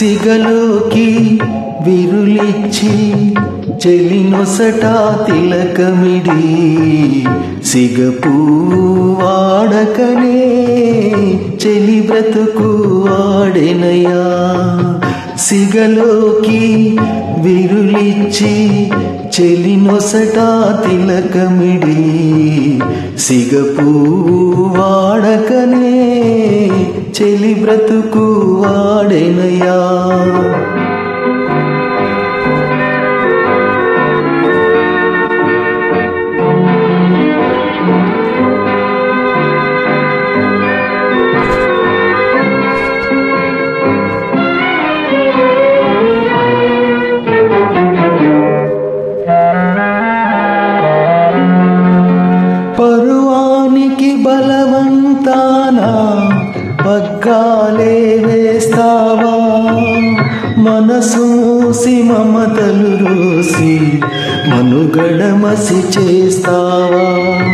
సిగలోకి విరులిచ్చి చెలినొసట తిలకమిడి సిగపూ వాడకనే చెలి బ్రతుకు వాడెనయా సిగలోకి విరులిచ్చి చెలినొసట తిలకమిడి సిగపూ వాడకనే చెలి బ్రతుకు వాడెనయా పరువానికి బలవంతాన పగ్గాలే వేస్తావా మనసు మూసి మమతలు రోసి మనుగడమసి చేస్తావా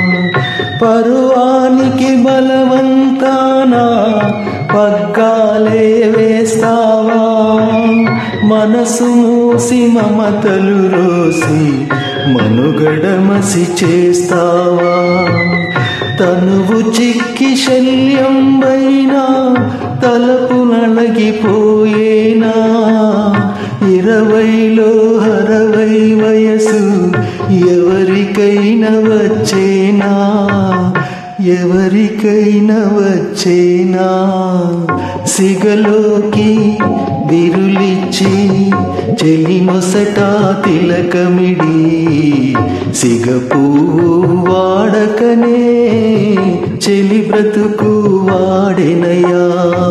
పరువానికి బలవంతాన పగ్గాలే వేస్తావా మనసు మూసి మమతలు రోసి మనుగడమసి చేస్తావా తనువు చిక్కి శల్యం వైనా తలపు నలగిపోయేనా ఇరవైలో అరవై వయసు ఎవరికైనా వచ్చేనా ఎవరికైనా వచ్చేనా సిగలోకి విరులిచ్చి చెలిమొసట తిలకమిడి సిగపూ వాడకనే చెలి బ్రతుకు వాడెనయా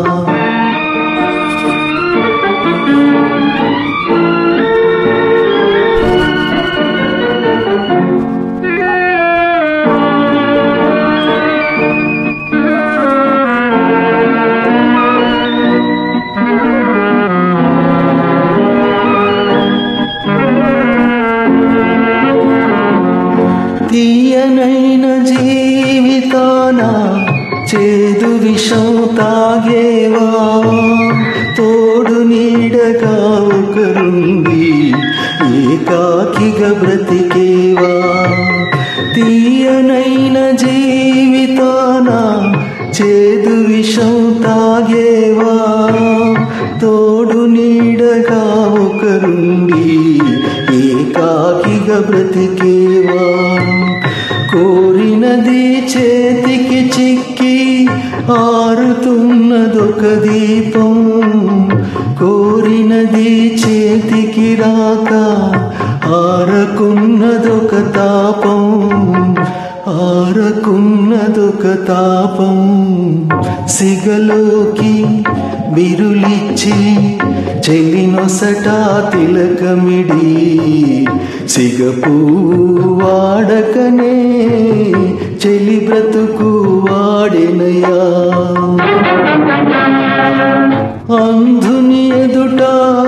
తీయనైన జీవితాన చేదు విషం తాగేవా తోడు నీడగా ఒకరుండి ఏకాకిగా బ్రతికేవా తీయనైన జీవితాన చేదు విషం తాగేవా తోడు నీడగా ఒకరుండి ఏకాకిగా బ్రతికేవా కోరినది చేతికి చిక్కి ఆరుతున్నదొక దీపం కోరినది చేతికి రాక ఆరకున్నదొక తాపం ఆరకున్నదొక తాపం సిగలోకి విరులిచ్చి చెలినొసట తిలకమిడి సిగపూ వాడకనే చెలి బ్రతుకు వాడెనయా అంధుని ఎదుట